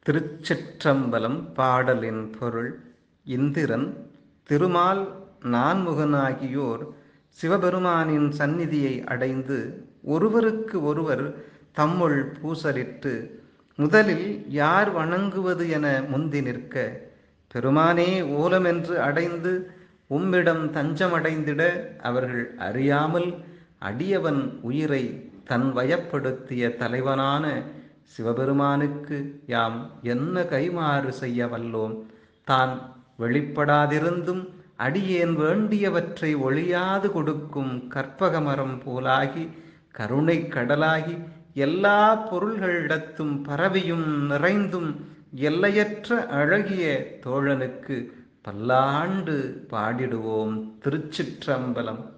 திருச்சிற்றம்பலம் பாடலின் பொருள் இந்திரன் திருமால் நான்முகனாகியோர் சிவபெருமானின் சந்நிதியை அடைந்து ஒருவருக்கு ஒருவர் தம்முள் பூசலிட்டு முதலில் யார் வணங்குவது என முந்தி நிற்க பெருமானே ஓலமென்று அடைந்து உம்மிடம் தஞ்சமடைந்திட அவர்கள் அறியாமல் அடியவன் உயிரை தன் வயப்படுத்திய தலைவனான சிவபெருமானுக்கு யாம் என்ன கைமாறு செய்ய வல்லோம் தான் வெளிப்படாதிருந்தும் அடியேன் வேண்டியவற்றை ஒழியாது கொடுக்கும் கற்பகமரம் போலாகி கருணை கடலாகி எல்லா பொருள்களிடத்தும் பரவியும் நிறைந்தும் எல்லையற்ற அழகிய தோழனுக்கு பல்லாண்டு பாடிடுவோம் திருச்சிற்றம்பலம்